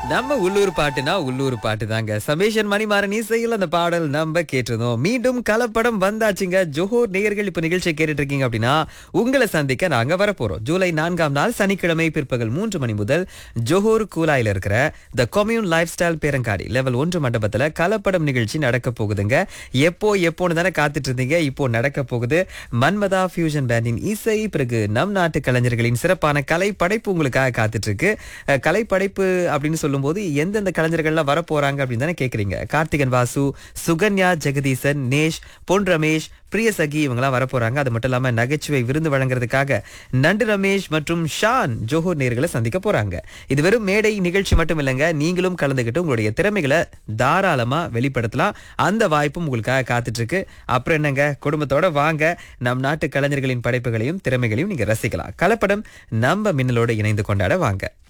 நம்ம உள்ளூர் பாட்டுனா உள்ளூர் பாட்டு தாங்க சமேஷன் மணிமாறன் இசையில் அந்த பாடல் நம்ம கேட்டிருந்தோம் மீண்டும் கலப்படம் வந்தாச்சுங்க ஜோஹோர் நேயர்கள் இப்ப நிகழ்ச்சியை கேட்டுட்டு இருக்கீங்க அப்படின்னா உங்களை சந்திக்க நாங்க வரப்போறோம் ஜூலை நான்காம் நாள் சனிக்கிழமை பிற்பகல் மூன்று மணி முதல் ஜோஹோர் கூலாயில இருக்கிற த கொம்யூன் லைஃப் ஸ்டைல் பேரங்காடி லெவல் ஒன்று மண்டபத்துல கலப்படம் நிகழ்ச்சி நடக்க போகுதுங்க எப்போ எப்போன்னு தானே காத்துட்டு இருந்தீங்க இப்போ நடக்க போகுது மன்மதா ஃபியூஷன் பேண்டின் இசை பிறகு நம் நாட்டு கலைஞர்களின் சிறப்பான கலை படைப்பு உங்களுக்காக காத்துட்டு இருக்கு அஹ், கலை படைப்பு அப்படின்னு சொல்லும்போது எந்தெந்த கலைஞர்கள்லாம் வர போறாங்க அப்படின்னு தானே கேக்குறீங்க கார்த்திகன் வாசு சுகன்யா ஜெகதீசன் நேஷ் பொன் ரமேஷ் பிரியசகி இவங்கெல்லாம் வர போறாங்க அது மட்டும் இல்லாம நகைச்சுவை விருந்து வழங்குறதுக்காக நண்டு ரமேஷ் மற்றும் ஷான் ஜோஹர் நேர்களை சந்திக்க போறாங்க இது வெறும் மேடை நிகழ்ச்சி மட்டும் இல்லைங்க நீங்களும் கலந்துக்கிட்டு உங்களுடைய திறமைகளை தாராளமா வெளிப்படுத்தலாம் அந்த வாய்ப்பும் உங்களுக்காக காத்துட்டு இருக்கு அப்புறம் என்னங்க குடும்பத்தோட வாங்க நம் நாட்டு கலைஞர்களின் படைப்புகளையும் திறமைகளையும் நீங்க ரசிக்கலாம் கலப்படம் நம்ம மின்னலோட இணைந்து கொண்டாட வாங்க